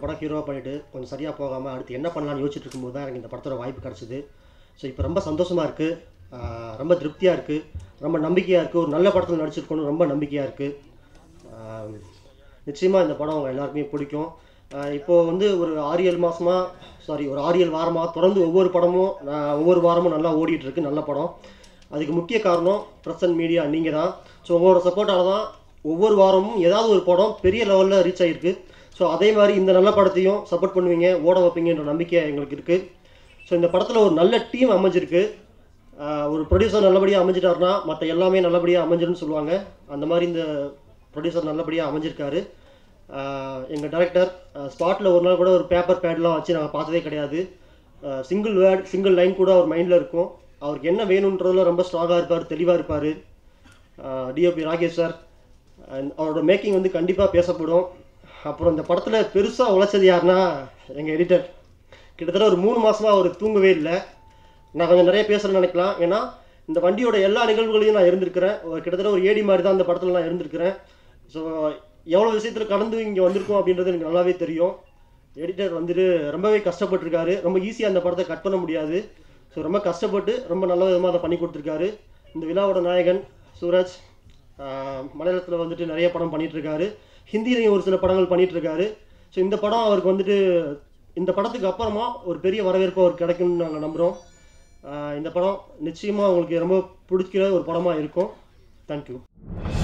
படம் ஹீரோவாக பண்ணிட்டு கொஞ்சம் சரியாக போகாமல் அடுத்து என்ன பண்ணலாம்னு யோசிச்சுட்டு இருக்கும்போது தான் எனக்கு இந்த படத்தோட வாய்ப்பு கிடச்சிது ஸோ இப்போ ரொம்ப சந்தோஷமாக இருக்குது ரொம்ப திருப்தியாக இருக்குது ரொம்ப நம்பிக்கையாக இருக்குது ஒரு நல்ல படத்தில் நடிச்சிருக்கணும் ரொம்ப நம்பிக்கையாக இருக்குது நிச்சயமாக இந்த படம் அவங்க எல்லாருக்குமே பிடிக்கும் ஆஹ் இப்போ வந்து ஒரு ஆறு ஏழு மாதமாக சாரி ஒரு ஆறு ஏழு வாரமாக தொடர்ந்து ஒவ்வொரு படமும் ஆஹ் ஒவ்வொரு வாரமும் நல்லா ஓடிட்டு இருக்கு நல்ல படம் அதுக்கு முக்கிய காரணம் ப்ரெசன்ட் மீடியா நீங்கள் தான் ஸோ உங்களோட சப்போர்ட்டால தான் ஒவ்வொரு வாரமும் ஏதாவது ஒரு படம் பெரிய லெவலில் ரீச் ஆகிருக்கு ஸோ அதே மாதிரி இந்த நல்ல படத்தையும் சப்போர்ட் பண்ணுவீங்க ஓட வைப்பீங்கன்ற நம்பிக்கை எங்களுக்கு இருக்குது ஸோ இந்த படத்தில் ஒரு நல்ல டீம் அமைஞ்சிருக்கு ஆஹ் ஒரு ப்ரொடியூசர் நல்லபடியாக அமைஞ்சிட்டாருன்னா மற்ற எல்லாமே நல்லபடியாக அமைஞ்சிருன்னு சொல்லுவாங்க அந்த மாதிரி இந்த ப்ரொடியூசர் நல்லபடியாக அமைஞ்சிருக்காரு எங்கள் டைரக்டர் ஸ்பாட்டில் ஒரு நாள் கூட ஒரு பேப்பர் பேட்லாம் வச்சு நாங்கள் பார்த்ததே கிடையாது சிங்கிள் வேர்ட் சிங்கிள் லைன் கூட அவர் மைண்டில் இருக்கும் அவருக்கு என்ன வேணுன்றதுல ரொம்ப ஸ்ட்ராங்காக இருப்பார் தெளிவாக இருப்பார் டிஓபி ராகேஷ் சார் அவரோட மேக்கிங் வந்து கண்டிப்பாக பேசப்படும் அப்புறம் இந்த படத்தில் பெருசாக உழைச்சது யாருன்னா எங்கள் எடிட்டர் கிட்டத்தட்ட ஒரு மூணு மாதமாக அவர் தூங்கவே இல்லை நான் கொஞ்சம் நிறைய பேசணும்னு நினைக்கலாம் ஏன்னா இந்த வண்டியோட எல்லா நிகழ்வுகளையும் நான் இருந்திருக்கிறேன் ஒரு கிட்டத்தட்ட ஒரு ஏடி மாதிரி தான் அந்த படத்தில் நான் இருந்திருக்கிறேன் ஸோ எவ்வளோ விஷயத்தில் கடந்து இங்கே வந்திருக்கோம் அப்படின்றது எனக்கு நல்லாவே தெரியும் எடிட்டர் வந்துட்டு ரொம்பவே கஷ்டப்பட்டிருக்காரு ரொம்ப ஈஸியாக அந்த படத்தை கட் பண்ண முடியாது ஸோ ரொம்ப கஷ்டப்பட்டு ரொம்ப நல்ல விதமாக அதை பண்ணி கொடுத்துருக்காரு இந்த விழாவோட நாயகன் சூரஜ் மலையாளத்தில் வந்துட்டு நிறைய படம் பண்ணிட்டு இருக்காரு ஹிந்திலையும் ஒரு சில படங்கள் பண்ணிட்டு இருக்காரு ஸோ இந்த படம் அவருக்கு வந்துட்டு இந்த படத்துக்கு அப்புறமா ஒரு பெரிய வரவேற்பு அவருக்கு கிடைக்கும்னு நாங்கள் நம்புகிறோம் இந்த படம் நிச்சயமாக உங்களுக்கு ரொம்ப பிடிக்கிற ஒரு படமாக இருக்கும் தேங்க்யூ